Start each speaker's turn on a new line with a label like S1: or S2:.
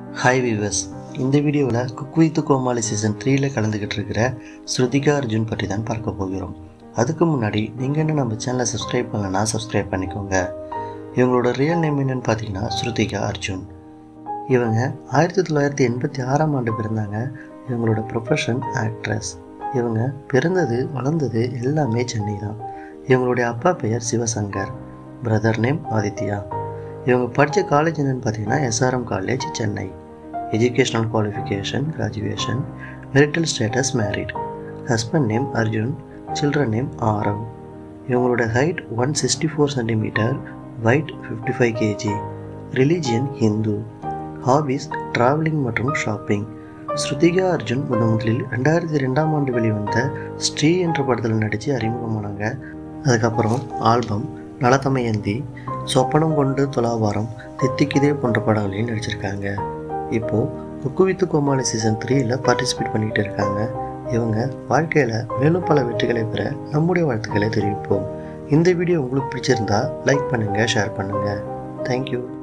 S1: hi viewers இந்த வீடியோவில் cook with Comali season த்ரீல கலந்துக்கிட்டு இருக்கிற ஸ்ருதிகா அர்ஜுன் பற்றி தான் பார்க்க போகிறோம் அதுக்கு முன்னாடி நீங்கள் என்ன நம்ம சேனலை சப்ஸ்கிரைப் பண்ணலன்னா சப்ஸ்கிரைப் பண்ணிக்கோங்க இவங்களோட ரியல் நேம் என்னன்னு பார்த்தீங்கன்னா ஸ்ருதிகா அர்ஜுன் இவங்க ஆயிரத்தி தொள்ளாயிரத்தி எண்பத்தி ஆறாம் ஆண்டு பிறந்தாங்க இவங்களோட ப்ரொஃபஷன் ஆக்ட்ரஸ் இவங்க பிறந்தது வளர்ந்தது எல்லாமே சென்னை தான் இவங்களுடைய அப்பா பெயர் சிவசங்கர் பிரதர் நேம் ஆதித்யா இவங்க படித்த காலேஜ் என்னன்னு பார்த்தீங்கன்னா SRM college Chennai educational qualification graduation marital status married husband name Arjun children name Aarav இவங்களோட height one sixty four centimetre weight fifty five KG religion Hindu hobbies travelling மற்றும் ஷாப்பிங் ஸ்ருதிகா அர்ஜுன் முதன் முதலில் ரெண்டாயிரத்தி ரெண்டாம் ஆண்டு வெளிவந்த ஸ்ரீ என்ற படத்தில் நடித்து அறிமுகமானாங்க அதுக்கப்புறம் ஆல்பம் நலதமயந்தி சொப்பனம் கொண்டு துலாபாரம் தித்திக்குதே போன்ற படங்களையும் நடிச்சிருக்காங்க இப்போது குக்கு வித்து கோமாளி சீசன் த்ரீயில் பார்ட்டிசிபேட் பண்ணிக்கிட்டு இருக்காங்க இவங்க வாழ்க்கையில் மேலும் பல வெற்றிகளை பெற நம்முடைய வாழ்த்துக்களை தெரிவிப்போம் இந்த வீடியோ உங்களுக்கு பிடிச்சிருந்தா லைக் பண்ணுங்கள் ஷேர் பண்ணுங்கள் தேங்க்யூ